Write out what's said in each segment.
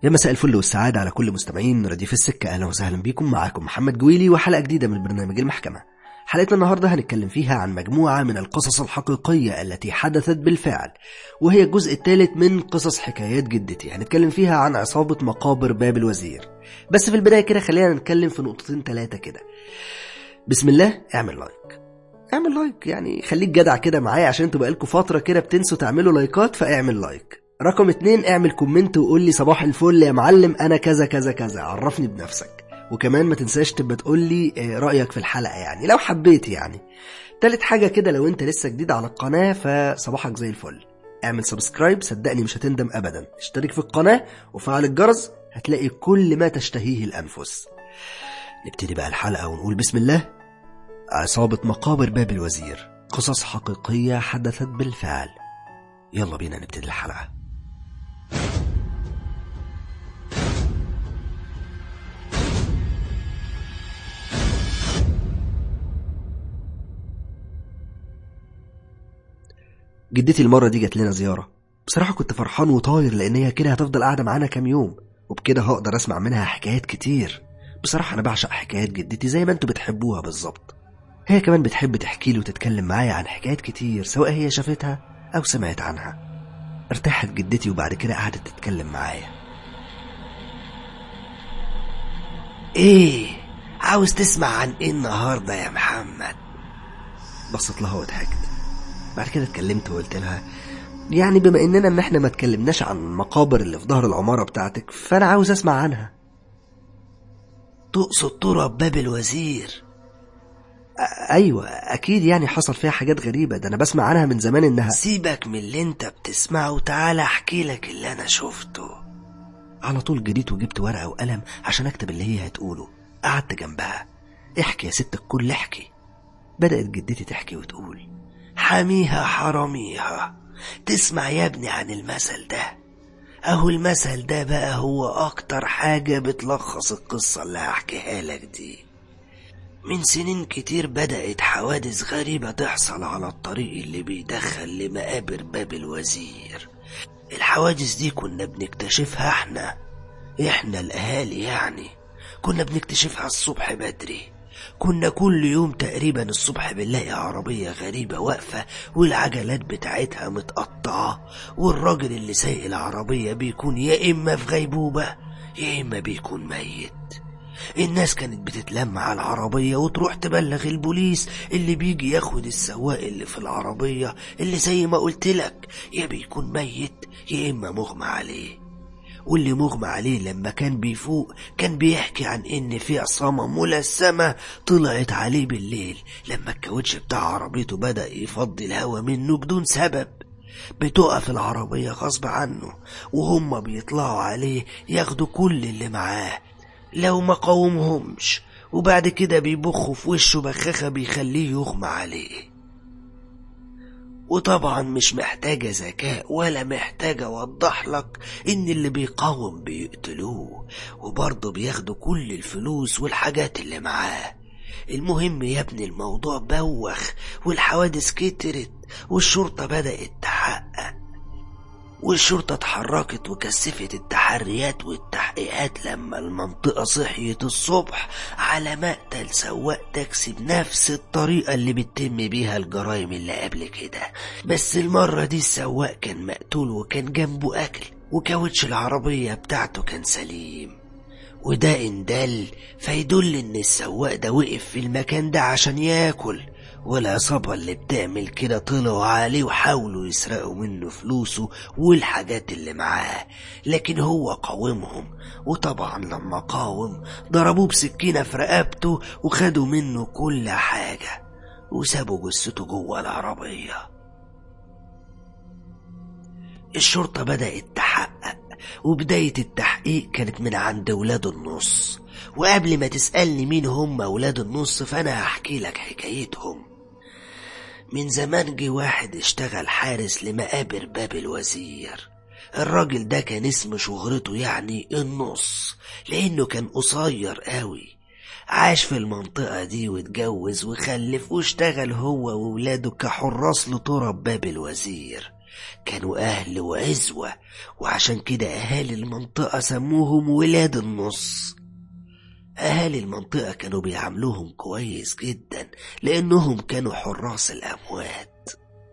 يا مساء الفل والسعادة على كل مستمعين رديف السكة أهلا وسهلا بكم معاكم محمد جويلي وحلقة جديدة من برنامج المحكمة حلقتنا النهاردة هنتكلم فيها عن مجموعة من القصص الحقيقية التي حدثت بالفعل وهي الجزء الثالث من قصص حكايات جدتي هنتكلم فيها عن عصابة مقابر باب الوزير بس في البداية كده خلينا نتكلم في نقطتين ثلاثة كده بسم الله اعمل لايك اعمل لايك يعني خليك جدع كده معايا عشان انتوا بقالكوا فترة كده بتنسوا تعملوا لايكات فاعمل لايك رقم اتنين اعمل كومنت وقول لي صباح الفل يا معلم انا كذا كذا كذا عرفني بنفسك وكمان ما تنساش تبقى تقول لي آه، رأيك في الحلقة يعني لو حبيت يعني تالت حاجة كده لو انت لسه جديد على القناة فصباحك زي الفل اعمل سبسكرايب صدقني مش هتندم ابدا اشترك في القناة وفعل الجرس هتلاقي كل ما تشتهيه الانفس نبتدي بقى الحلقة ونقول بسم الله عصابة مقابر باب الوزير قصص حقيقية حدثت بالفعل يلا بينا نبتدي الحلقة جدتي المرة دي جات لنا زيارة بصراحة كنت فرحان وطاير لأن هي كده هتفضل قاعدة معانا كام يوم وبكده هقدر أسمع منها حكايات كتير بصراحة أنا بعشق حكايات جدتي زي ما انتوا بتحبوها بالظبط هي كمان بتحب تحكي لي وتتكلم معايا عن حكايات كتير سواء هي شافتها أو سمعت عنها ارتاحت جدتي وبعد كده قعدت تتكلم معايا ايه عاوز تسمع عن ايه النهارده يا محمد بصت لها وضحكت بعد كده اتكلمت وقلت لها يعني بما اننا ما احنا ما اتكلمناش عن المقابر اللي في ظهر العمارة بتاعتك فانا عاوز اسمع عنها تقصد تراب باب الوزير أ- ايوه اكيد يعني حصل فيها حاجات غريبة ده انا بسمع عنها من زمان انها سيبك من اللي انت بتسمعه وتعالى احكي لك اللي انا شفته على طول جريت وجبت ورقة وقلم عشان اكتب اللي هي هتقوله قعدت جنبها احكي يا ست الكل احكي بدأت جدتي تحكي وتقول حاميها حراميها تسمع يا ابني عن المثل ده اهو المثل ده بقى هو اكتر حاجة بتلخص القصة اللي هحكيها لك دي من سنين كتير بدأت حوادث غريبة تحصل على الطريق اللي بيدخل لمقابر باب الوزير الحوادث دي كنا بنكتشفها احنا احنا الاهالي يعني كنا بنكتشفها الصبح بدري كنا كل يوم تقريبا الصبح بنلاقي عربية غريبة واقفة والعجلات بتاعتها متقطعة والراجل اللي سايق العربية بيكون يا إما في غيبوبة يا إما بيكون ميت الناس كانت بتتلم على العربية وتروح تبلغ البوليس اللي بيجي ياخد السواق اللي في العربية اللي زي ما قلت لك يا بيكون ميت يا إما مغمى عليه واللي مغمى عليه لما كان بيفوق كان بيحكي عن ان في عصامة ملثمة طلعت عليه بالليل لما الكاوتش بتاع عربيته بدأ يفضي الهوا منه بدون سبب بتقف العربية غصب عنه وهم بيطلعوا عليه ياخدوا كل اللي معاه لو ما قاومهمش وبعد كده بيبخوا في وشه بخاخة بيخليه يغمى عليه وطبعا مش محتاجة ذكاء ولا محتاجة أوضح لك إن اللي بيقاوم بيقتلوه وبرضه بياخدوا كل الفلوس والحاجات اللي معاه المهم يا ابني الموضوع بوخ والحوادث كترت والشرطة بدأت تحقق والشرطة اتحركت وكثفت التحريات والتحقيقات لما المنطقة صحيت الصبح على مقتل سواق تاكسي بنفس الطريقة اللي بتتم بيها الجرائم اللي قبل كده بس المرة دي السواق كان مقتول وكان جنبه أكل وكاوتش العربية بتاعته كان سليم وده إن دل فيدل إن السواق ده وقف في المكان ده عشان ياكل والعصابة اللي بتعمل كده طلعوا عليه وحاولوا يسرقوا منه فلوسه والحاجات اللي معاه لكن هو قاومهم وطبعا لما قاوم ضربوه بسكينة في رقبته وخدوا منه كل حاجة وسابوا جثته جوه العربية الشرطة بدأت تحقق وبداية التحقيق كانت من عند ولاد النص وقبل ما تسألني مين هم ولاد النص فأنا هحكي لك حكايتهم من زمان جه واحد اشتغل حارس لمقابر باب الوزير الراجل ده كان اسم شهرته يعني النص لأنه كان قصير قوي عاش في المنطقة دي واتجوز وخلف واشتغل هو وولاده كحراس لتراب باب الوزير كانوا أهل وعزوة وعشان كده أهالي المنطقة سموهم ولاد النص أهالي المنطقة كانوا بيعاملوهم كويس جدا لأنهم كانوا حراس الأموات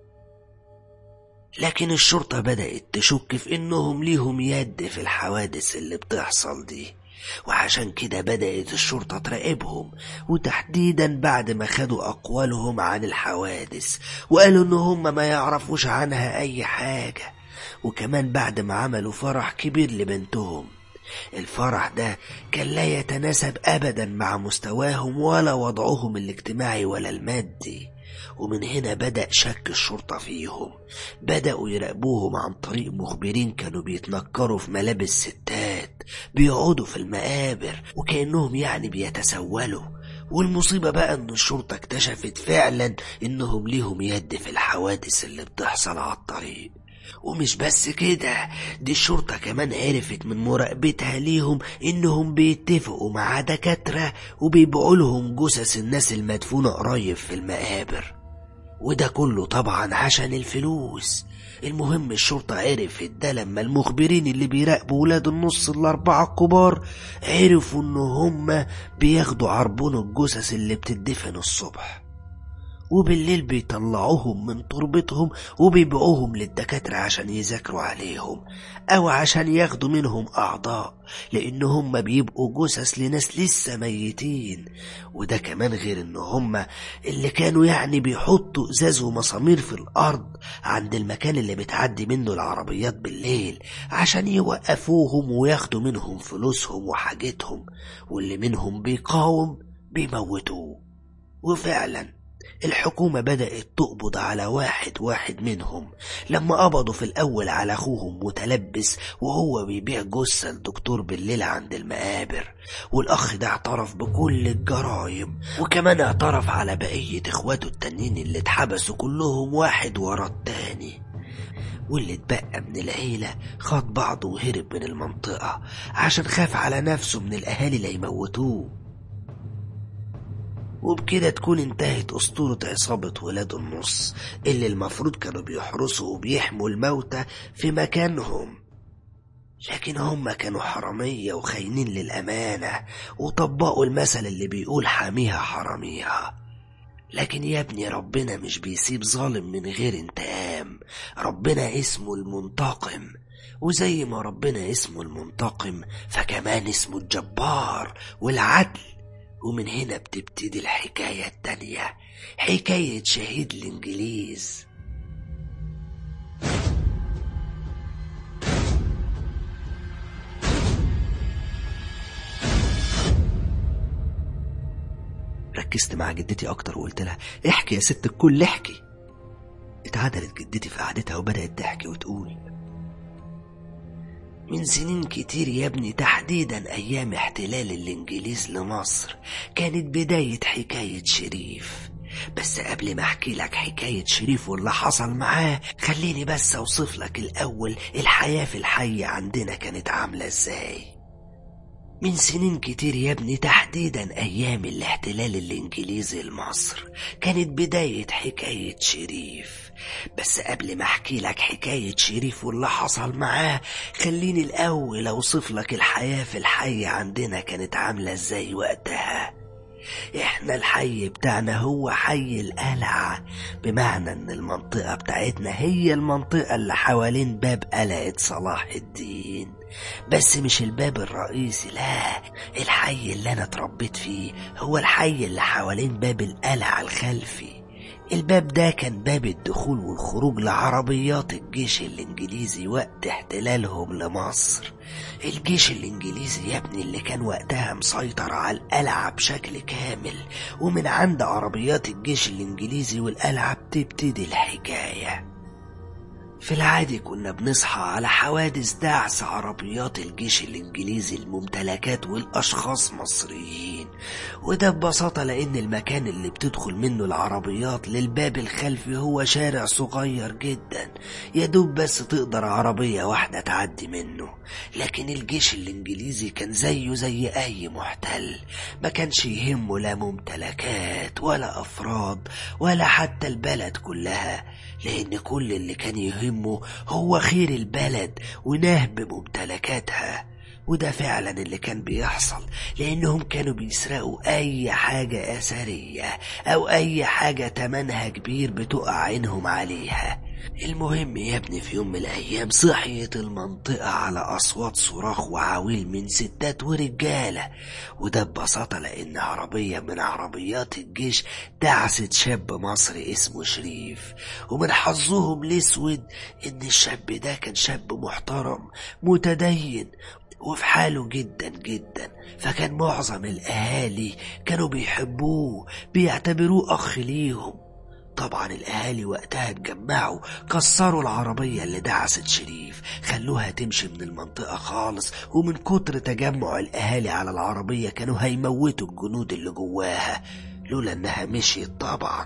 لكن الشرطة بدأت تشك في إنهم ليهم يد في الحوادث اللي بتحصل دي وعشان كده بدأت الشرطة تراقبهم وتحديدا بعد ما خدوا أقوالهم عن الحوادث وقالوا إن هم ما يعرفوش عنها أي حاجة وكمان بعد ما عملوا فرح كبير لبنتهم الفرح ده كان لا يتناسب أبدا مع مستواهم ولا وضعهم الاجتماعي ولا المادي ومن هنا بدأ شك الشرطة فيهم بدأوا يراقبوهم عن طريق مخبرين كانوا بيتنكروا في ملابس ستات بيقعدوا في المقابر وكأنهم يعني بيتسولوا والمصيبة بقى ان الشرطة اكتشفت فعلا انهم ليهم يد في الحوادث اللي بتحصل على الطريق ومش بس كده دي الشرطة كمان عرفت من مراقبتها ليهم انهم بيتفقوا مع دكاترة وبيبيعوا لهم جثث الناس المدفونة قريب في المقابر وده كله طبعا عشان الفلوس المهم الشرطة عرفت ده لما المخبرين اللي بيراقبوا ولاد النص الأربعة الكبار عرفوا إن هما بياخدوا عربون الجثث اللي بتدفن الصبح وبالليل بيطلعوهم من تربتهم وبيبيعوهم للدكاترة عشان يذاكروا عليهم أو عشان ياخدوا منهم أعضاء لأن هم بيبقوا جثث لناس لسه ميتين وده كمان غير إن هم اللي كانوا يعني بيحطوا إزاز ومسامير في الأرض عند المكان اللي بتعدي منه العربيات بالليل عشان يوقفوهم وياخدوا منهم فلوسهم وحاجتهم واللي منهم بيقاوم بيموتوه وفعلا الحكومة بدأت تقبض على واحد واحد منهم لما قبضوا في الأول على أخوهم متلبس وهو بيبيع جثة لدكتور بالليل عند المقابر والأخ ده اعترف بكل الجرايم وكمان اعترف على بقية إخواته التانيين اللي اتحبسوا كلهم واحد ورا التاني واللي اتبقى من العيلة خد بعضه وهرب من المنطقة عشان خاف على نفسه من الأهالي اللي يموتوه وبكده تكون انتهت أسطورة عصابة ولاد النص اللي المفروض كانوا بيحرسوا وبيحموا الموتى في مكانهم لكن هم كانوا حرامية وخاينين للأمانة وطبقوا المثل اللي بيقول حاميها حراميها لكن يا ابني ربنا مش بيسيب ظالم من غير انتقام ربنا اسمه المنتقم وزي ما ربنا اسمه المنتقم فكمان اسمه الجبار والعدل ومن هنا بتبتدي الحكاية التانية حكاية شهيد الإنجليز ركزت مع جدتي أكتر وقلت لها احكي يا ست الكل احكي اتعدلت جدتي في قعدتها وبدأت تحكي وتقول من سنين كتير يا ابني تحديدا أيام احتلال الإنجليز لمصر كانت بداية حكاية شريف بس قبل ما احكي لك حكاية شريف واللي حصل معاه خليني بس اوصف لك الأول الحياة في الحي عندنا كانت عاملة ازاي من سنين كتير يا ابني تحديدا أيام الاحتلال الإنجليزي لمصر كانت بداية حكاية شريف بس قبل ما أحكي لك حكاية شريف واللي حصل معاه خليني الأول أوصف لك الحياة في الحي عندنا كانت عاملة إزاي وقتها احنا الحي بتاعنا هو حي القلعة بمعنى ان المنطقة بتاعتنا هي المنطقة اللي حوالين باب قلعة صلاح الدين بس مش الباب الرئيسي لا الحي اللي انا اتربيت فيه هو الحي اللي حوالين باب القلعة الخلفي الباب ده كان باب الدخول والخروج لعربيات الجيش الإنجليزي وقت احتلالهم لمصر الجيش الإنجليزي يا ابني اللي كان وقتها مسيطر على القلعة بشكل كامل ومن عند عربيات الجيش الإنجليزي والقلعة بتبتدي الحكاية في العادي كنا بنصحى على حوادث دعس عربيات الجيش الإنجليزي الممتلكات والأشخاص مصريين وده ببساطة لأن المكان اللي بتدخل منه العربيات للباب الخلفي هو شارع صغير جدا يدوب بس تقدر عربية واحدة تعدي منه لكن الجيش الإنجليزي كان زيه زي أي محتل ما كانش يهمه لا ممتلكات ولا أفراد ولا حتى البلد كلها لأن كل اللي كان يهمه هو خير البلد ونهب ممتلكاتها وده فعلا اللي كان بيحصل لأنهم كانوا بيسرقوا أي حاجة أثرية أو أي حاجة تمنها كبير بتقع عينهم عليها المهم يا ابني في يوم من الأيام صحيت المنطقة على أصوات صراخ وعويل من ستات ورجالة وده ببساطة لأن عربية من عربيات الجيش دعست شاب مصري اسمه شريف ومن حظهم الأسود إن الشاب ده كان شاب محترم متدين وفي حاله جدا جدا فكان معظم الأهالي كانوا بيحبوه بيعتبروه أخ ليهم طبعا الأهالي وقتها اتجمعوا كسروا العربية اللي دعست شريف خلوها تمشي من المنطقة خالص ومن كتر تجمع الأهالي على العربية كانوا هيموتوا الجنود اللي جواها لولا إنها مشيت طبعا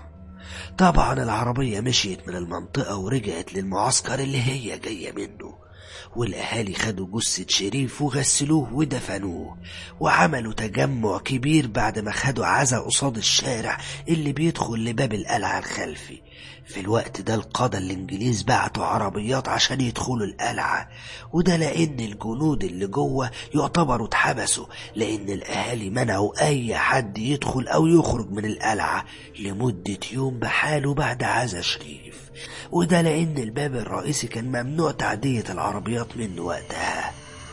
طبعا العربية مشيت من المنطقة ورجعت للمعسكر اللي هي جاية منه والأهالي خدوا جثة شريف وغسلوه ودفنوه وعملوا تجمع كبير بعد ما خدوا عزا قصاد الشارع اللي بيدخل لباب القلعة الخلفي في الوقت ده القادة الإنجليز بعتوا عربيات عشان يدخلوا القلعة وده لأن الجنود اللي جوه يعتبروا اتحبسوا لأن الأهالي منعوا أي حد يدخل أو يخرج من القلعة لمدة يوم بحاله بعد عزا شريف وده لأن الباب الرئيسي كان ممنوع تعدية العربيات منه وقتها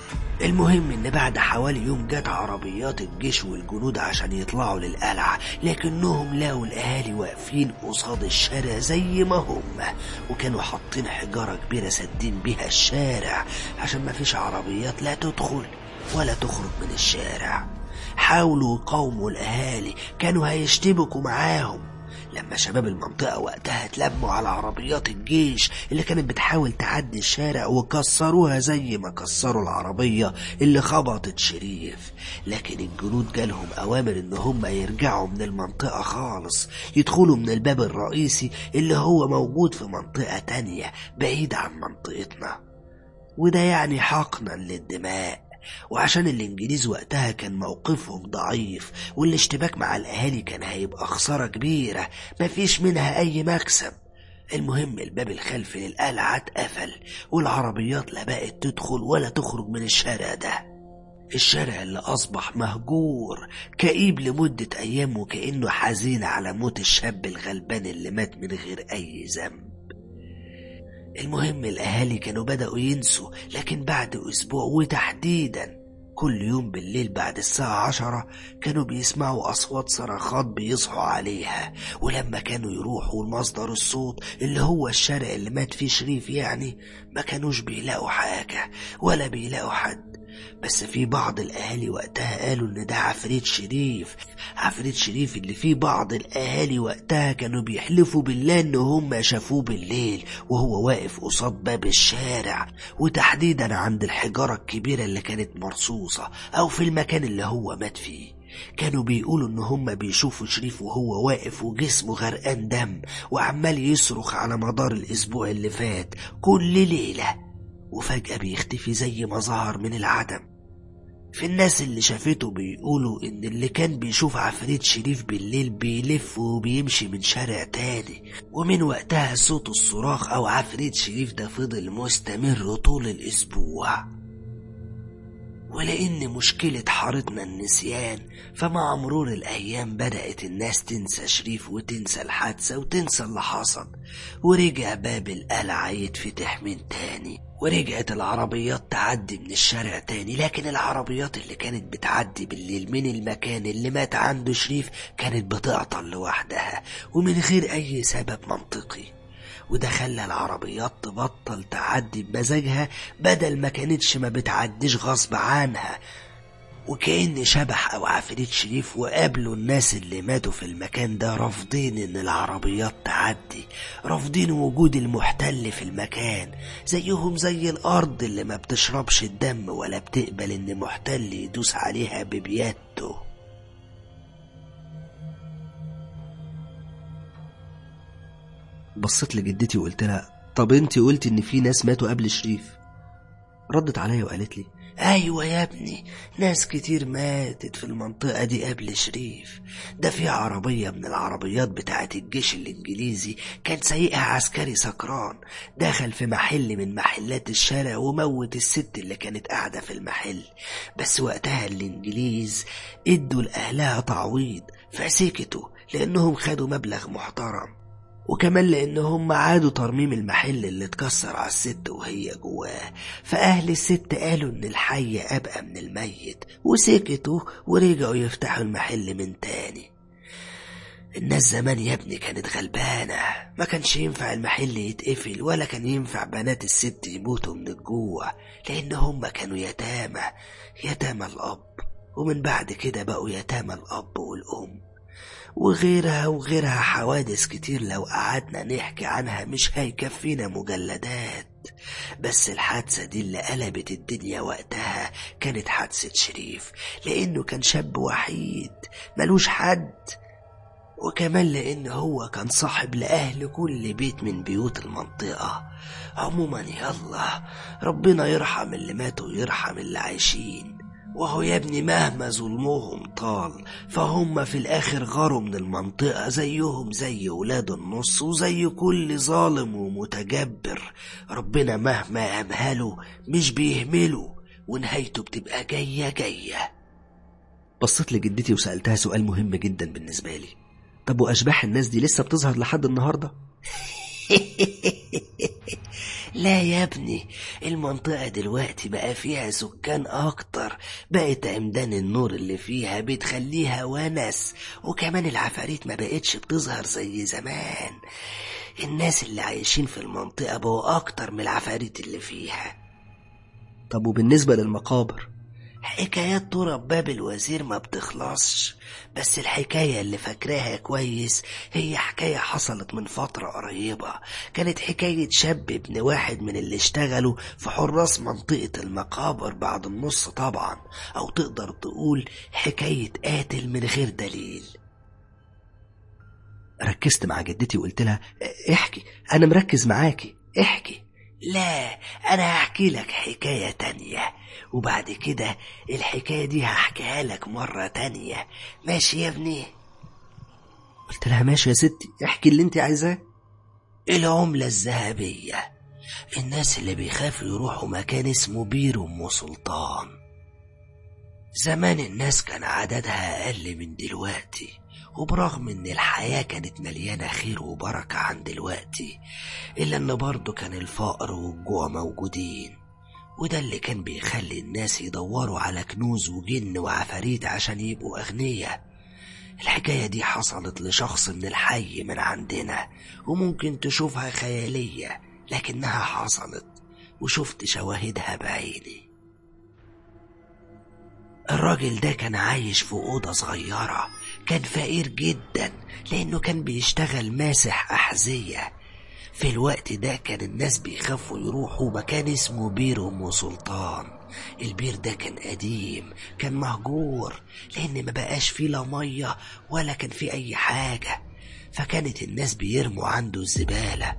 المهم ان بعد حوالي يوم جت عربيات الجيش والجنود عشان يطلعوا للقلعة لكنهم لقوا الاهالي واقفين قصاد الشارع زي ما هم وكانوا حاطين حجارة كبيرة سدين بيها الشارع عشان ما فيش عربيات لا تدخل ولا تخرج من الشارع حاولوا يقاوموا الاهالي كانوا هيشتبكوا معاهم لما شباب المنطقة وقتها اتلموا على عربيات الجيش اللي كانت بتحاول تعدي الشارع وكسروها زي ما كسروا العربية اللي خبطت شريف لكن الجنود جالهم أوامر إن هم يرجعوا من المنطقة خالص يدخلوا من الباب الرئيسي اللي هو موجود في منطقة تانية بعيد عن منطقتنا وده يعني حقنا للدماء وعشان الإنجليز وقتها كان موقفهم ضعيف والاشتباك مع الأهالي كان هيبقى خسارة كبيرة مفيش منها أي مكسب المهم الباب الخلفي للقلعة اتقفل والعربيات لا بقت تدخل ولا تخرج من الشارع ده الشارع اللي أصبح مهجور كئيب لمدة أيام وكأنه حزين على موت الشاب الغلبان اللي مات من غير أي ذنب المهم الأهالي كانوا بدأوا ينسوا لكن بعد أسبوع وتحديدا كل يوم بالليل بعد الساعة عشرة كانوا بيسمعوا أصوات صرخات بيصحوا عليها ولما كانوا يروحوا لمصدر الصوت اللي هو الشارع اللي مات فيه شريف يعني ما كانوش بيلاقوا حاجة ولا بيلاقوا حد بس في بعض الأهالي وقتها قالوا إن ده عفريت شريف عفريت شريف اللي فيه بعض الأهالي وقتها كانوا بيحلفوا بالله إن هم شافوه بالليل وهو واقف قصاد باب الشارع وتحديدا عند الحجارة الكبيرة اللي كانت مرصوصة أو في المكان اللي هو مات فيه كانوا بيقولوا إن هم بيشوفوا شريف وهو واقف وجسمه غرقان دم وعمال يصرخ على مدار الأسبوع اللي فات كل ليلة وفجأة بيختفي زي ما ظهر من العدم في الناس اللي شافته بيقولوا إن اللي كان بيشوف عفريت شريف بالليل بيلف وبيمشي من شارع تاني ومن وقتها صوت الصراخ أو عفريت شريف ده فضل مستمر طول الأسبوع ولأن مشكلة حارتنا النسيان فمع مرور الأيام بدأت الناس تنسى شريف وتنسى الحادثة وتنسى اللي حصل ورجع باب القلعة يتفتح من تاني ورجعت العربيات تعدي من الشارع تاني لكن العربيات اللي كانت بتعدي بالليل من المكان اللي مات عنده شريف كانت بتعطل لوحدها ومن غير أي سبب منطقي وده خلى العربيات تبطل تعدي بمزاجها بدل ما كانتش ما بتعديش غصب عنها وكأن شبح أو عفريت شريف وقابلوا الناس اللي ماتوا في المكان ده رافضين إن العربيات تعدي رافضين وجود المحتل في المكان زيهم زي الأرض اللي ما بتشربش الدم ولا بتقبل إن محتل يدوس عليها ببيادته بصيت لجدتي وقلت لها طب انت قلتي ان في ناس ماتوا قبل شريف ردت عليا وقالت لي ايوه يا ابني ناس كتير ماتت في المنطقة دي قبل شريف ده في عربية من العربيات بتاعة الجيش الانجليزي كان سايقها عسكري سكران دخل في محل من محلات الشارع وموت الست اللي كانت قاعدة في المحل بس وقتها الانجليز ادوا لاهلها تعويض فسكتوا لانهم خدوا مبلغ محترم وكمان لان هم عادوا ترميم المحل اللي اتكسر على الست وهي جواه فاهل الست قالوا ان الحي ابقى من الميت وسكتوا ورجعوا يفتحوا المحل من تاني الناس زمان يا ابني كانت غلبانة ما كانش ينفع المحل يتقفل ولا كان ينفع بنات الست يموتوا من الجوع لأن هم كانوا يتامى يتامى الأب ومن بعد كده بقوا يتامى الأب والأم وغيرها وغيرها حوادث كتير لو قعدنا نحكي عنها مش هيكفينا مجلدات بس الحادثة دي اللي قلبت الدنيا وقتها كانت حادثة شريف لأنه كان شاب وحيد ملوش حد وكمان لأن هو كان صاحب لأهل كل بيت من بيوت المنطقة عموما يلا ربنا يرحم اللي ماتوا ويرحم اللي عايشين وهو يا ابني مهما ظلمهم طال فهم في الآخر غاروا من المنطقة زيهم زي ولاد النص وزي كل ظالم ومتجبر ربنا مهما أمهله مش بيهمله ونهايته بتبقى جاية جاية بصيت لجدتي وسألتها سؤال مهم جدا بالنسبة لي طب وأشباح الناس دي لسه بتظهر لحد النهاردة؟ لا يا ابني المنطقة دلوقتي بقى فيها سكان أكتر بقت عمدان النور اللي فيها بتخليها ونس وكمان العفاريت ما بقتش بتظهر زي زمان الناس اللي عايشين في المنطقة بقوا أكتر من العفاريت اللي فيها طب وبالنسبة للمقابر حكايات تراب باب الوزير ما بتخلصش بس الحكاية اللي فاكراها كويس هي حكاية حصلت من فترة قريبة كانت حكاية شاب ابن واحد من اللي اشتغلوا في حراس منطقة المقابر بعد النص طبعا أو تقدر تقول حكاية قاتل من غير دليل ركزت مع جدتي وقلت لها احكي أنا مركز معاكي احكي لا أنا هحكي لك حكاية تانية وبعد كده الحكاية دي هحكيها لك مرة تانية ماشي يا ابني قلت لها ماشي يا ستي احكي اللي انت عايزاه العملة الذهبية الناس اللي بيخافوا يروحوا مكان اسمه بير أم سلطان زمان الناس كان عددها أقل من دلوقتي وبرغم ان الحياة كانت مليانة خير وبركة عن دلوقتي إلا ان برضه كان الفقر والجوع موجودين وده اللي كان بيخلي الناس يدوروا على كنوز وجن وعفاريت عشان يبقوا أغنياء الحكاية دي حصلت لشخص من الحي من عندنا وممكن تشوفها خيالية لكنها حصلت وشفت شواهدها بعيني الراجل ده كان عايش في أوضة صغيرة كان فقير جدا لأنه كان بيشتغل ماسح أحذية في الوقت ده كان الناس بيخافوا يروحوا مكان اسمه بير أم سلطان البير ده كان قديم كان مهجور لأن ما بقاش فيه لا مية ولا كان فيه أي حاجة فكانت الناس بيرموا عنده الزبالة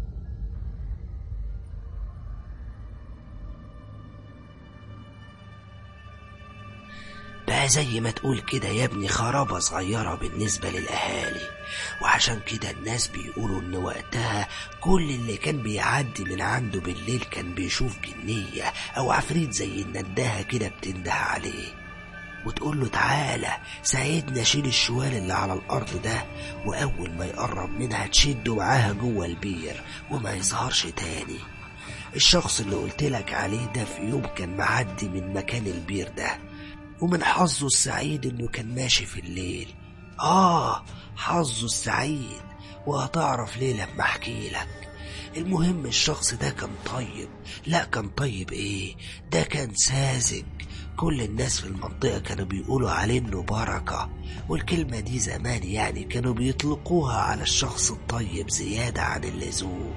بقى زي ما تقول كده يا ابني خرابة صغيرة بالنسبة للأهالي وعشان كده الناس بيقولوا إن وقتها كل اللي كان بيعدي من عنده بالليل كان بيشوف جنية أو عفريت زي النداهة كده بتنده عليه وتقول له تعالى ساعدنا شيل الشوال اللي على الأرض ده وأول ما يقرب منها تشده معاها جوه البير وما يظهرش تاني الشخص اللي قلتلك عليه ده في يوم كان معدي من مكان البير ده ومن حظه السعيد انه كان ماشي في الليل اه حظه السعيد وهتعرف ليه لما احكي لك المهم الشخص ده كان طيب لا كان طيب ايه ده كان ساذج كل الناس في المنطقة كانوا بيقولوا عليه انه بركة والكلمة دي زمان يعني كانوا بيطلقوها على الشخص الطيب زيادة عن اللزوم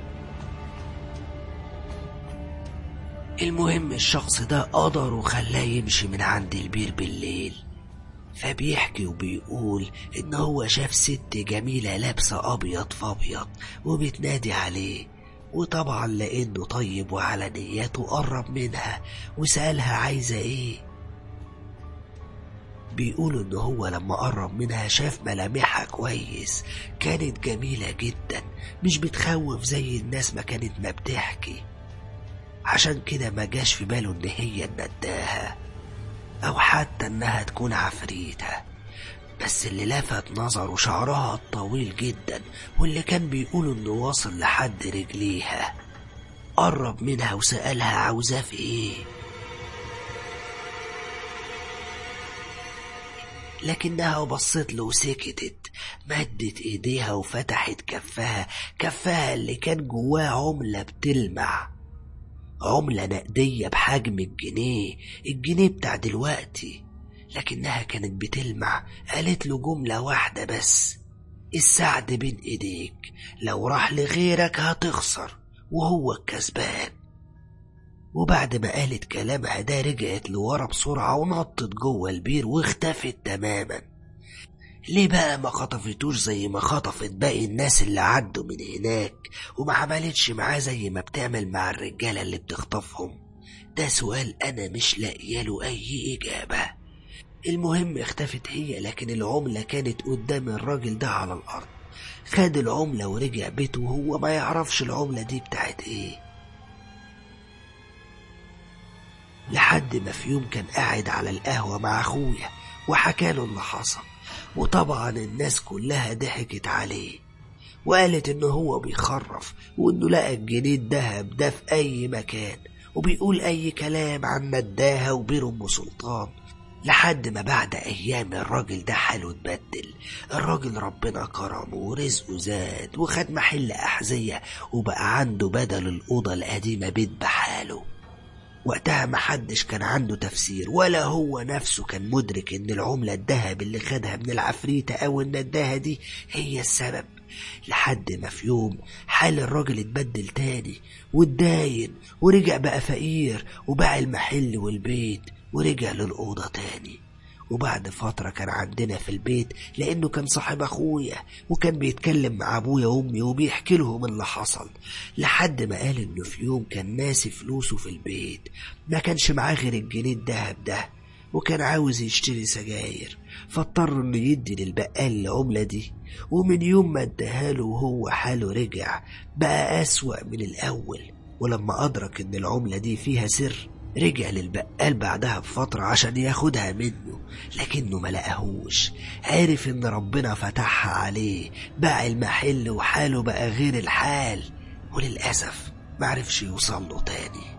المهم الشخص ده قدر وخلاه يمشي من عند البير بالليل فبيحكي وبيقول ان هو شاف ست جميلة لابسة ابيض فابيض وبتنادي عليه وطبعا لأنه طيب وعلى نياته قرب منها وسألها عايزة ايه بيقولوا ان هو لما قرب منها شاف ملامحها كويس كانت جميلة جدا مش بتخوف زي الناس ما كانت ما بتحكي عشان كده ما جاش في باله ان هي نداها او حتى انها تكون عفريتة بس اللي لفت نظره شعرها الطويل جدا واللي كان بيقولوا انه واصل لحد رجليها قرب منها وسألها عاوزاه في ايه لكنها بصت له وسكتت مدت ايديها وفتحت كفها كفها اللي كان جواه عملة بتلمع عملة نقدية بحجم الجنيه الجنيه بتاع دلوقتي لكنها كانت بتلمع قالت له جملة واحدة بس السعد بين ايديك لو راح لغيرك هتخسر وهو الكسبان وبعد ما قالت كلامها ده رجعت لورا بسرعة ونطت جوه البير واختفت تماما ليه بقى ما خطفتوش زي ما خطفت باقي الناس اللي عدوا من هناك وما عملتش معاه زي ما بتعمل مع الرجالة اللي بتخطفهم ده سؤال أنا مش لاقيه له أي إجابة المهم اختفت هي لكن العملة كانت قدام الراجل ده على الأرض خد العملة ورجع بيته وهو ما يعرفش العملة دي بتاعت ايه لحد ما في يوم كان قاعد على القهوة مع أخويا وحكاله اللي حصل وطبعا الناس كلها ضحكت عليه وقالت إنه هو بيخرف وإنه لقى الجنيه الدهب ده في أي مكان وبيقول أي كلام عن نداها وبير أم سلطان لحد ما بعد أيام الراجل ده حاله اتبدل الراجل ربنا كرمه ورزقه زاد وخد محل أحذية وبقى عنده بدل الأوضة القديمة بيت بحاله وقتها محدش كان عنده تفسير ولا هو نفسه كان مدرك ان العملة الذهب اللي خدها من العفريتة او النداهة دي هي السبب لحد ما في يوم حال الراجل اتبدل تاني واتداين ورجع بقى فقير وباع المحل والبيت ورجع للأوضة تاني وبعد فترة كان عندنا في البيت لأنه كان صاحب أخويا وكان بيتكلم مع أبويا وأمي وبيحكي لهم اللي حصل لحد ما قال إنه في يوم كان ناسي فلوسه في البيت ما كانش معاه غير الجنيه الدهب ده وكان عاوز يشتري سجاير فاضطر إنه يدي للبقال العملة دي ومن يوم ما اداها وهو حاله رجع بقى أسوأ من الأول ولما أدرك إن العملة دي فيها سر رجع للبقال بعدها بفترة عشان ياخدها منه لكنه ما لقاهوش عرف ان ربنا فتحها عليه باع المحل وحاله بقى غير الحال وللأسف معرفش يوصل له تاني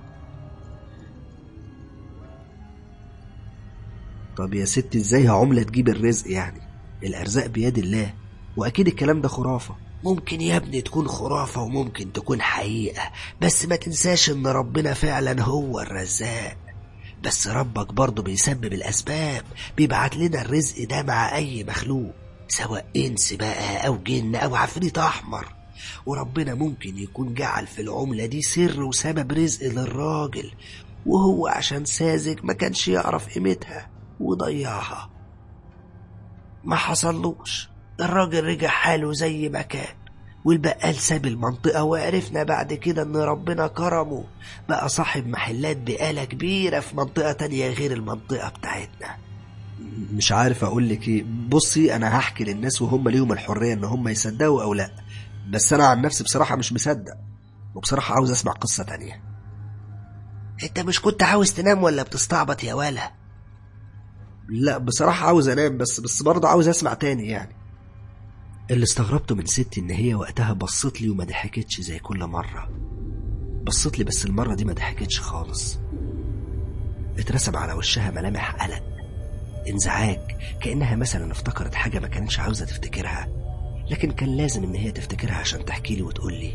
طب يا ست ازاي عملة تجيب الرزق يعني الأرزاق بيد الله وأكيد الكلام ده خرافة ممكن يا ابني تكون خرافة وممكن تكون حقيقة بس ما تنساش ان ربنا فعلا هو الرزاق بس ربك برضه بيسبب الأسباب بيبعت لنا الرزق ده مع أي مخلوق سواء إنس بقى أو جن أو عفريت أحمر وربنا ممكن يكون جعل في العملة دي سر وسبب رزق للراجل وهو عشان ساذج ما كانش يعرف قيمتها وضيعها ما حصلوش الراجل رجع حاله زي ما كان والبقال ساب المنطقة وعرفنا بعد كده ان ربنا كرمه بقى صاحب محلات بقالة كبيرة في منطقة تانية غير المنطقة بتاعتنا مش عارف اقول لك ايه بصي انا هحكي للناس وهم ليهم الحرية ان هم يصدقوا او لا بس انا عن نفسي بصراحة مش مصدق وبصراحة عاوز اسمع قصة تانية انت مش كنت عاوز تنام ولا بتستعبط يا ولا لا بصراحة عاوز انام بس بس برضه عاوز اسمع تاني يعني اللي استغربته من ستي ان هي وقتها بصت لي وما ضحكتش زي كل مرة بصت لي بس المرة دي ما ضحكتش خالص اترسم على وشها ملامح قلق انزعاج كأنها مثلا افتكرت حاجة ما كانتش عاوزة تفتكرها لكن كان لازم ان هي تفتكرها عشان تحكي لي وتقول لي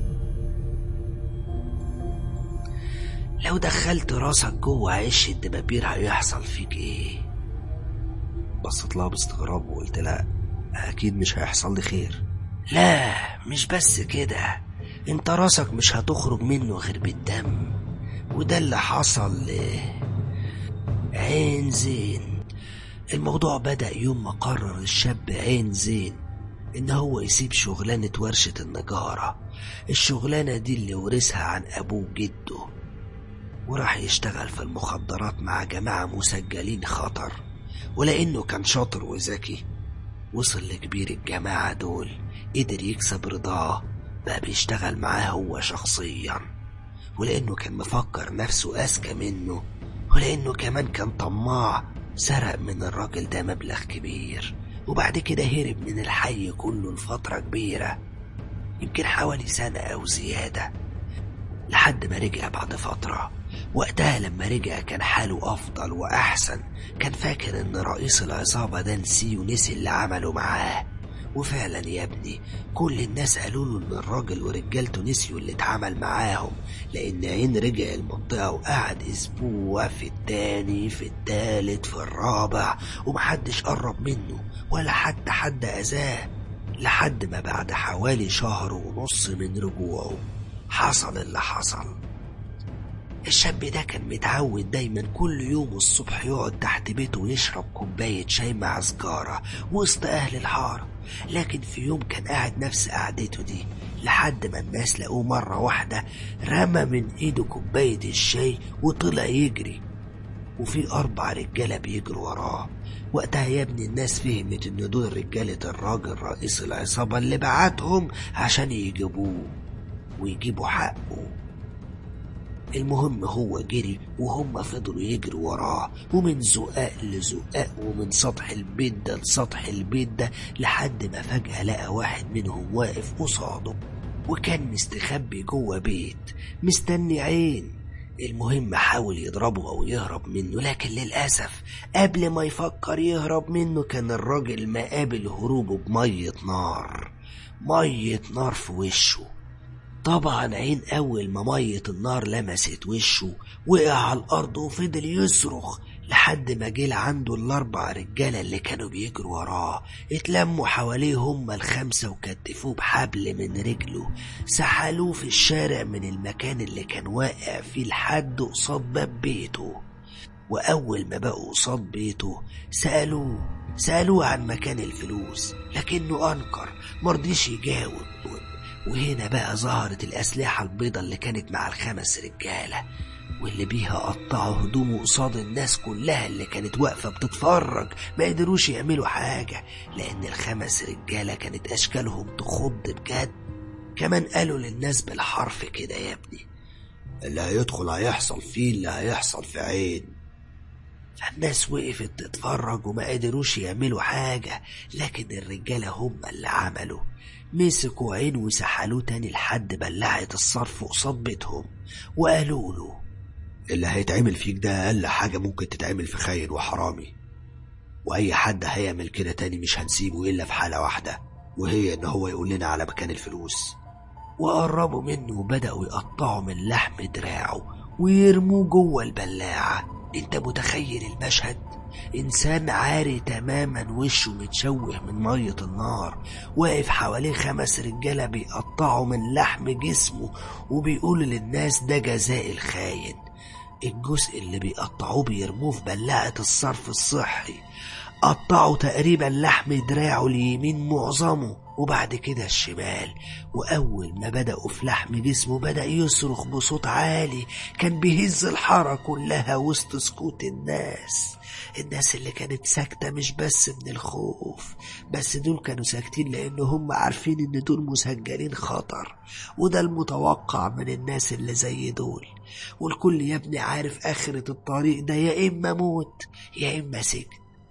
لو دخلت راسك جوه عش الدبابير هيحصل فيك ايه بصت لها باستغراب وقلت لها اكيد مش هيحصل لي خير لا مش بس كده انت راسك مش هتخرج منه غير بالدم وده اللي حصل ل عين زين الموضوع بدأ يوم ما قرر الشاب عين زين إن هو يسيب شغلانة ورشة النجارة الشغلانة دي اللي ورثها عن أبوه جده وراح يشتغل في المخدرات مع جماعة مسجلين خطر ولأنه كان شاطر وذكي وصل لكبير الجماعة دول قدر يكسب رضاه بقى بيشتغل معاه هو شخصيا ولأنه كان مفكر نفسه أذكى منه ولأنه كمان كان طماع سرق من الراجل ده مبلغ كبير وبعد كده هرب من الحي كله لفترة كبيرة يمكن حوالي سنة أو زيادة لحد ما رجع بعد فترة وقتها لما رجع كان حاله أفضل وأحسن كان فاكر إن رئيس العصابة ده نسيه ونسي اللي عمله معاه وفعلا يا ابني كل الناس قالوا له ان الراجل ورجالته نسيوا اللي اتعمل معاهم لان عين رجع المنطقة وقعد اسبوع في التاني في التالت في الرابع ومحدش قرب منه ولا حتى حد اذاه لحد ما بعد حوالي شهر ونص من رجوعه حصل اللي حصل الشاب ده كان متعود دايما كل يوم الصبح يقعد تحت بيته ويشرب كوباية شاي مع سجارة وسط أهل الحارة لكن في يوم كان قاعد نفس قعدته دي لحد ما الناس لقوه مرة واحدة رمى من ايده كوباية الشاي وطلع يجري وفي أربع رجالة بيجروا وراه وقتها يا ابني الناس فهمت إن دول رجالة الراجل رئيس العصابة اللي بعتهم عشان يجيبوه ويجيبوا حقه المهم هو جري وهم فضلوا يجروا وراه ومن زقاق لزقاق ومن سطح البيت ده لسطح البيت ده لحد ما فجأة لقى واحد منهم واقف قصاده وكان مستخبي جوه بيت مستني عين المهم حاول يضربه أو يهرب منه لكن للأسف قبل ما يفكر يهرب منه كان الراجل مقابل هروبه بمية نار مية نار في وشه طبعا عين أول ما مية النار لمست وشه وقع على الأرض وفضل يصرخ لحد ما جه عنده الأربع رجالة اللي كانوا بيجروا وراه اتلموا حواليه هما الخمسة وكتفوه بحبل من رجله سحلوه في الشارع من المكان اللي كان واقع فيه لحد قصاد باب بيته وأول ما بقوا قصاد بيته سألوه سألوه عن مكان الفلوس لكنه أنكر مرضيش يجاوب وهنا بقى ظهرت الأسلحة البيضة اللي كانت مع الخمس رجالة واللي بيها قطعوا هدومه قصاد الناس كلها اللي كانت واقفة بتتفرج ما قدروش يعملوا حاجة لأن الخمس رجالة كانت أشكالهم تخض بجد كمان قالوا للناس بالحرف كده يا ابني اللي هيدخل هيحصل فيه اللي هيحصل في عين فالناس وقفت تتفرج وما قدروش يعملوا حاجة لكن الرجالة هم اللي عملوا مسكوا عين وسحلوه تاني لحد بلعة الصرف قصاد بيتهم وقالوا له اللي هيتعمل فيك ده أقل حاجة ممكن تتعمل في خاين وحرامي وأي حد هيعمل كده تاني مش هنسيبه إلا في حالة واحدة وهي إن هو يقول لنا على مكان الفلوس وقربوا منه وبدأوا يقطعوا من لحم دراعه ويرموه جوه البلاعة انت متخيل المشهد إنسان عاري تماما وشه متشوه من مية النار واقف حواليه خمس رجالة بيقطعوا من لحم جسمه وبيقولوا للناس ده جزاء الخاين الجزء اللي بيقطعوه بيرموه في بلاعة الصرف الصحي قطعوا تقريبا لحم دراعه اليمين معظمه وبعد كده الشمال وأول ما بدأوا في لحم جسمه بدأ يصرخ بصوت عالي كان بيهز الحارة كلها وسط سكوت الناس الناس اللي كانت ساكتة مش بس من الخوف بس دول كانوا ساكتين لأن هم عارفين إن دول مسجلين خطر وده المتوقع من الناس اللي زي دول والكل يا ابني عارف آخرة الطريق ده يا إما موت يا إما سجن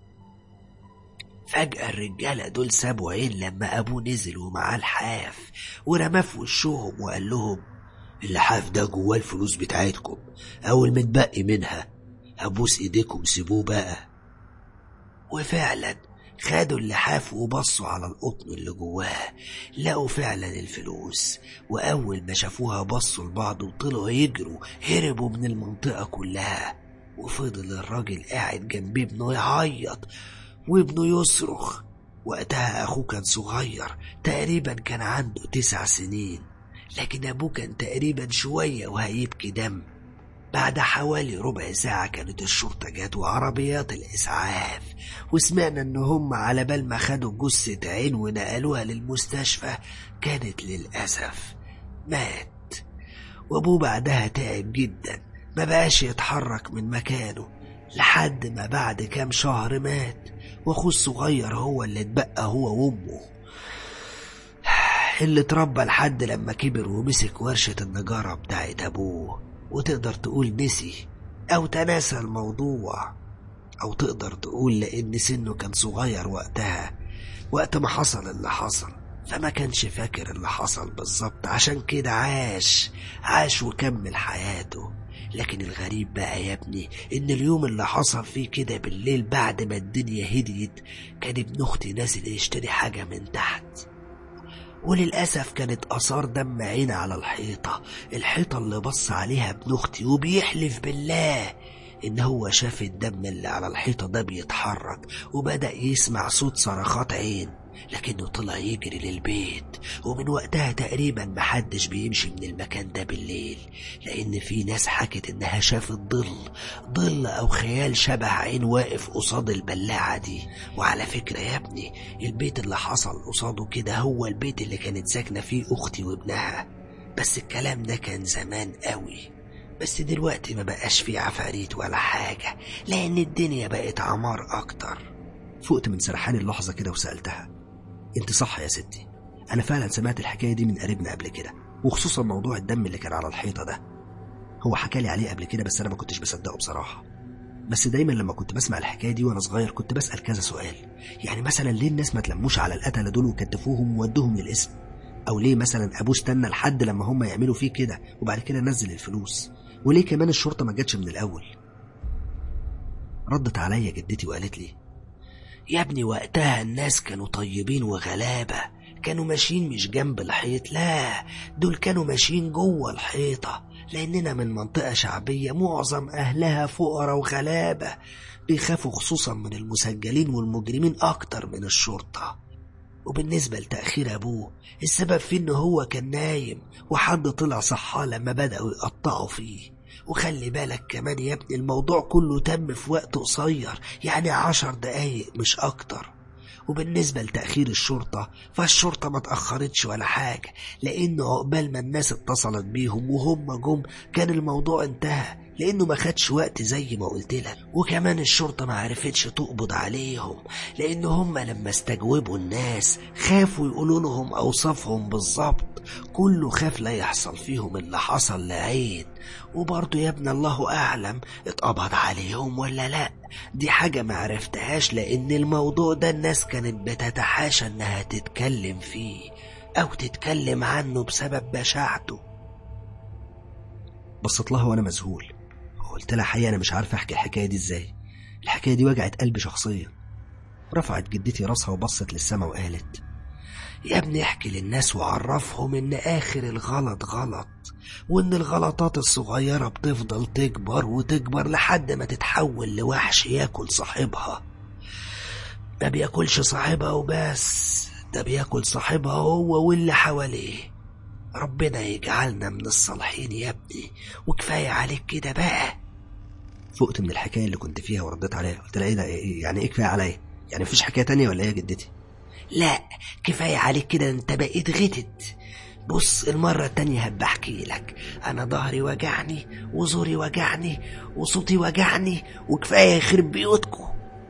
فجأة الرجالة دول سابوا عين لما أبوه نزل ومعاه الحاف ورماه في وشهم وقال لهم اللحاف ده جواه الفلوس بتاعتكم أو المتبقي منها أبوس إيديكم سيبوه بقى وفعلا خدوا اللحاف وبصوا على القطن اللي جواه لقوا فعلا الفلوس وأول ما شافوها بصوا لبعض وطلعوا يجروا هربوا من المنطقة كلها وفضل الراجل قاعد جنب ابنه يعيط وابنه يصرخ وقتها أخوه كان صغير تقريبا كان عنده تسع سنين لكن أبوه كان تقريبا شوية وهيبكي دم بعد حوالي ربع ساعة كانت الشرطة جت وعربيات الإسعاف وسمعنا إن هم على بال ما خدوا جثة عين ونقلوها للمستشفى كانت للأسف مات وأبوه بعدها تعب جدا ما بقاش يتحرك من مكانه لحد ما بعد كام شهر مات واخوه الصغير هو اللي اتبقى هو وامه اللي اتربى لحد لما كبر ومسك ورشة النجارة بتاعت أبوه وتقدر تقول نسي أو تناسى الموضوع أو تقدر تقول لأن سنه كان صغير وقتها وقت ما حصل اللي حصل فما كانش فاكر اللي حصل بالظبط عشان كده عاش عاش وكمل حياته لكن الغريب بقى يا ابني ان اليوم اللي حصل فيه كده بالليل بعد ما الدنيا هديت كان ابن اختي نازل يشتري حاجة من تحت وللأسف كانت آثار دم عين على الحيطة الحيطة اللي بص عليها ابن أختي وبيحلف بالله إن هو شاف الدم اللي على الحيطة ده بيتحرك وبدأ يسمع صوت صرخات عين لكنه طلع يجري للبيت ومن وقتها تقريبا محدش بيمشي من المكان ده بالليل لأن في ناس حكت إنها شافت ظل ظل أو خيال شبه عين واقف قصاد البلاعة دي وعلى فكرة يا ابني البيت اللي حصل قصاده كده هو البيت اللي كانت ساكنة فيه أختي وابنها بس الكلام ده كان زمان قوي بس دلوقتي ما بقاش فيه عفاريت ولا حاجة لأن الدنيا بقت عمار أكتر فقت من سرحان اللحظة كده وسألتها انت صح يا ستي انا فعلا سمعت الحكاية دي من قريبنا قبل كده وخصوصا موضوع الدم اللي كان على الحيطة ده هو حكى لي عليه قبل كده بس انا ما كنتش بصدقه بصراحة بس دايما لما كنت بسمع الحكاية دي وانا صغير كنت بسأل كذا سؤال يعني مثلا ليه الناس ما تلموش على القتلة دول وكتفوهم وودوهم للاسم او ليه مثلا ابوه استنى لحد لما هم يعملوا فيه كده وبعد كده نزل الفلوس وليه كمان الشرطة ما جاتش من الاول ردت عليا جدتي وقالت لي يا ابني وقتها الناس كانوا طيبين وغلابة كانوا ماشيين مش جنب الحيط لا دول كانوا ماشيين جوه الحيطة لأننا من منطقة شعبية معظم أهلها فقراء وغلابة بيخافوا خصوصا من المسجلين والمجرمين أكتر من الشرطة وبالنسبة لتأخير أبوه السبب في إن هو كان نايم وحد طلع صحاه لما بدأوا يقطعوا فيه وخلي بالك كمان يا ابني الموضوع كله تم في وقت قصير يعني عشر دقايق مش أكتر وبالنسبة لتأخير الشرطة فالشرطة ما تأخرتش ولا حاجة لأنه عقبال ما الناس اتصلت بيهم وهم جم كان الموضوع انتهى لأنه ما خدش وقت زي ما قلت لك وكمان الشرطة ما عرفتش تقبض عليهم لأن هم لما استجوبوا الناس خافوا يقولوا لهم أوصافهم بالظبط كله خاف لا يحصل فيهم اللي حصل لعين وبرضه يا ابن الله أعلم اتقبض عليهم ولا لأ دي حاجة ما عرفتهاش لأن الموضوع ده الناس كانت بتتحاشى إنها تتكلم فيه أو تتكلم عنه بسبب بشاعته بصيت لها وانا مذهول قلت لها حقيقة انا مش عارف احكي الحكاية دي ازاي الحكاية دي وجعت قلبي شخصيا رفعت جدتي راسها وبصت للسما وقالت يا ابني احكي للناس وعرفهم ان اخر الغلط غلط وان الغلطات الصغيرة بتفضل تكبر وتكبر لحد ما تتحول لوحش ياكل صاحبها ما بياكلش صاحبها وبس ده بياكل صاحبها هو واللي حواليه ربنا يجعلنا من الصالحين يا ابني وكفاية عليك كده بقى فقت من الحكاية اللي كنت فيها ورديت عليها قلت لها ايه ده إيه- يعني ايه كفاية عليا يعني مفيش حكاية تانية ولا ايه يا جدتي لا كفاية عليك كده انت بقيت غتت بص المرة التانية هبقى احكي لك انا ظهري وجعني وزوري وجعني وصوتي وجعني وكفاية يخرب بيوتكم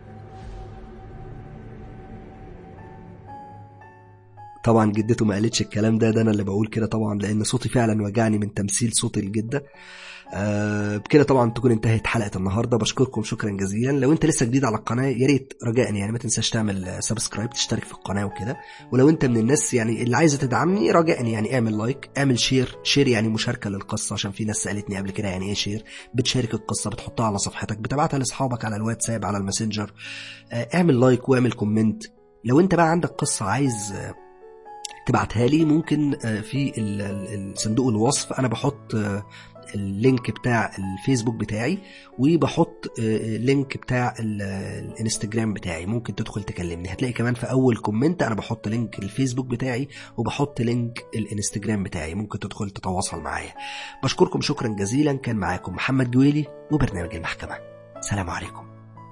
طبعا جدته ما قالتش الكلام ده ده انا اللي بقول كده طبعا لان صوتي فعلا وجعني من تمثيل صوت الجده آه بكده طبعا تكون انتهت حلقه النهارده بشكركم شكرا جزيلا لو انت لسه جديد على القناه يا ريت رجاء يعني ما تنساش تعمل سبسكرايب تشترك في القناه وكده ولو انت من الناس يعني اللي عايزه تدعمني رجاء يعني اعمل لايك اعمل شير شير يعني مشاركه للقصه عشان في ناس سالتني قبل كده يعني ايه شير بتشارك القصه بتحطها على صفحتك بتبعتها لاصحابك على الواتساب على الماسنجر آه اعمل لايك واعمل كومنت لو انت بقى عندك قصه عايز آه تبعتها لي ممكن آه، في ال- ال- ال- صندوق الوصف انا بحط آه، اللينك بتاع الفيسبوك بتاعي وبحط آه، لينك بتاع ال- الانستجرام بتاعي ممكن تدخل تكلمني هتلاقي كمان في اول كومنت انا بحط لينك الفيسبوك بتاعي وبحط لينك الانستجرام بتاعي ممكن تدخل تتواصل معايا بشكركم شكرا جزيلا كان معاكم محمد جويلي وبرنامج المحكمة سلام عليكم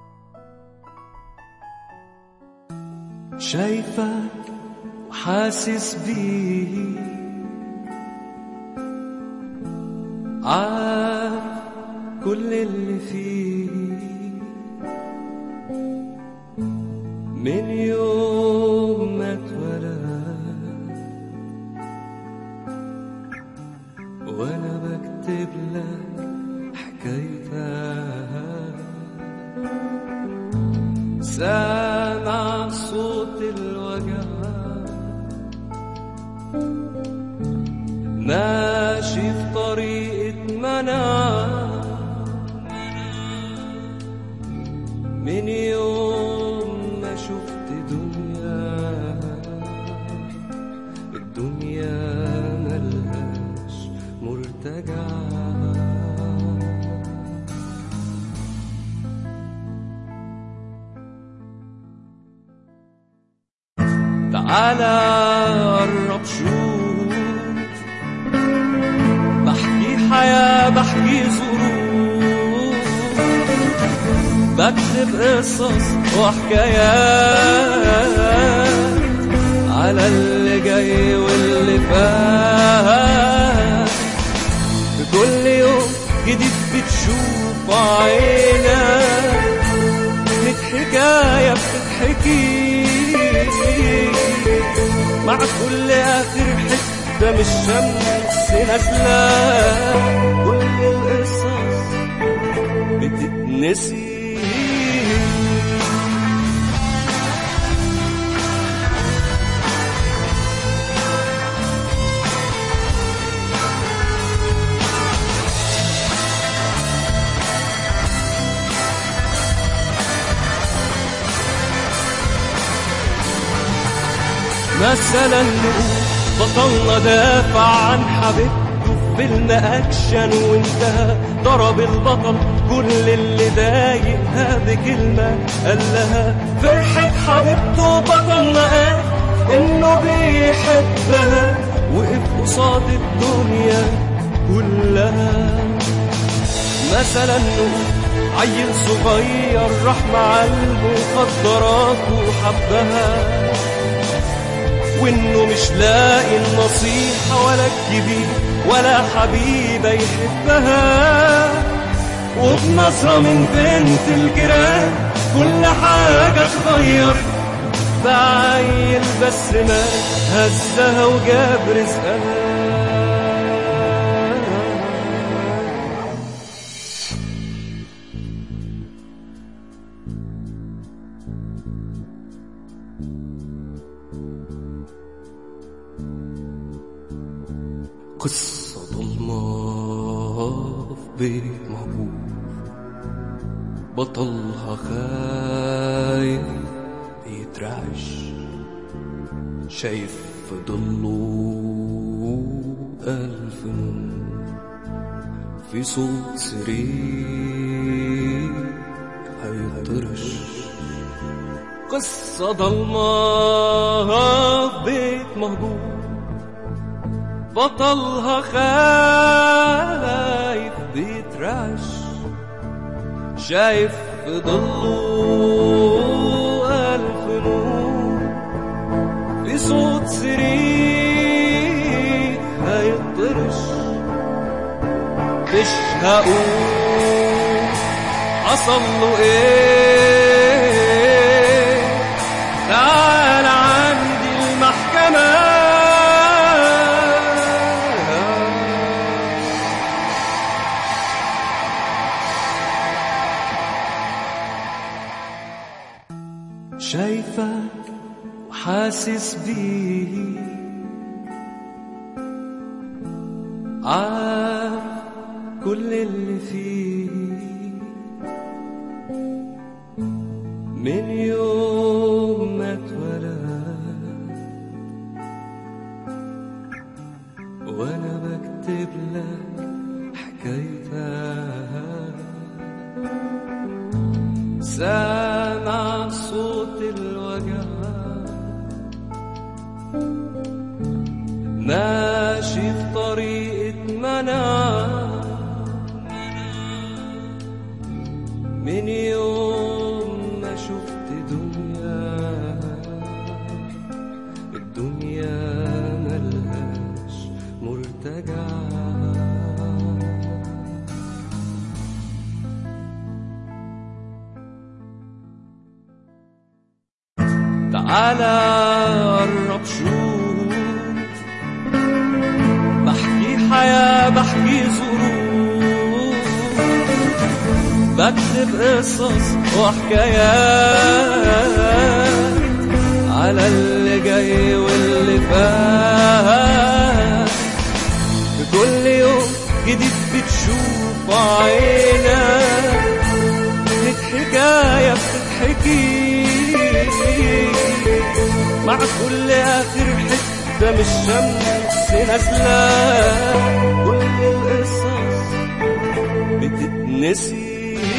شايفك وحاسس بيه عارف كل اللي فيه من يوم ما اتولد وانا بكتب لك حكايتك سامع صوت الوجع ماشي في طريقة منع من يوم ما شفت دنيا الدنيا ملهاش مرتجع تعالى قرب شوف بحكي حياة بحكي ظروف بكتب قصص وحكايات على اللي جاي واللي فات في كل يوم جديد بتشوف عينك ميت حكاية بتتحكي مع كل آخر حتة من الشمس نازلة كل القصص بتتنسي مثلا نقول بطلنا دافع عن حبيبته في فيلم اكشن وانتهى ضرب البطل كل اللي ضايقها بكلمه قال لها فرحه حبيبته بطلنا قال انه بيحبها وقف قصاد الدنيا كلها مثلا نقول عيل صغير راح مع المخدرات وحبها وانه مش لاقي النصيحة ولا الكبير ولا حبيبة يحبها وبنظرة من بنت الجيران كل حاجة اتغير بعيل بس ما هزها وجاب رزقها قصة ضلمة في بيت مهجور بطلها خايف بيترعش شايف في ضله ألف نور في صوت سرير هيطرش قصة ضلمة في بيت مهجور بطلها خايف بيترعش شايف في ضله ألف نور في صوت سرير هيطرش مش هقول حصل له ايه تعال عندي المحكمه شايفك وحاسس بيه عارف كل اللي فيه من يوم ما اتولد وانا بكتب لك حكاية على قرب شوف بحكي حياة بحكي ظروف بكتب قصص وحكايات على اللي جاي واللي فات في كل يوم جديد بتشوف عينك كانت حكاية بتتحكي مع كل آخر حتة من الشمس نازلة كل القصص بتتنسي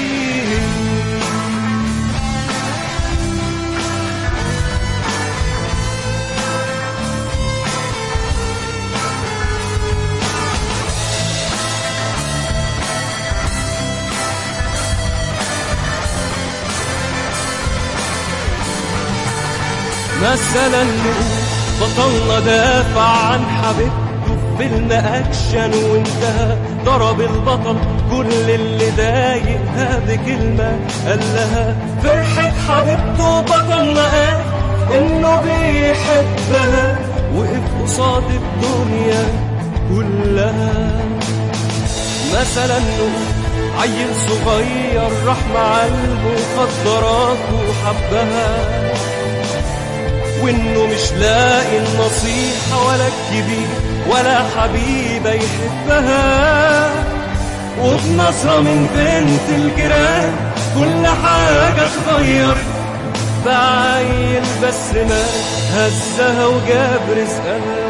مثلا نقول بطلنا دافع عن حبيبته في فيلم اكشن وانتهى ضرب البطل كل اللي ضايقها بكلمة قال لها فرحة حبيبته بطلنا قال انه بيحبها وقف قصاد الدنيا كلها مثلا نقول عيل صغير راح مع المخدرات وحبها وانه مش لاقي النصيحة ولا الكبير ولا حبيبة يحبها وبنظرة من بنت الجيران كل حاجة اتغير بعيل بس ما هزها وجاب رزقها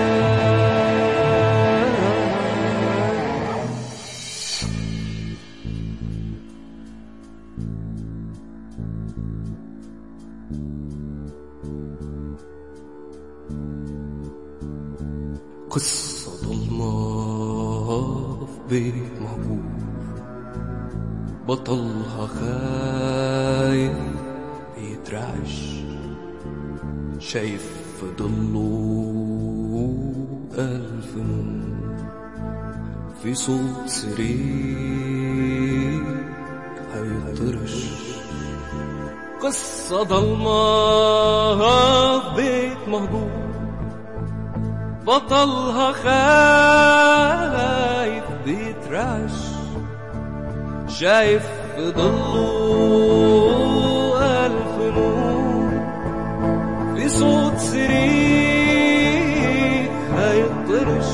قصة ضلمة في بيت مهجور بطلها خايف بيترعش شايف في ضله ألف نور في صوت سرير هيطرش قصة ضلمة في بيت مهجور بطلها خايف بيترعش شايف في ضله ألف نور في صوت سرير هيطرش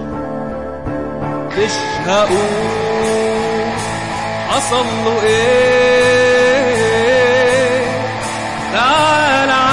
مش هقول حصل له ايه تعال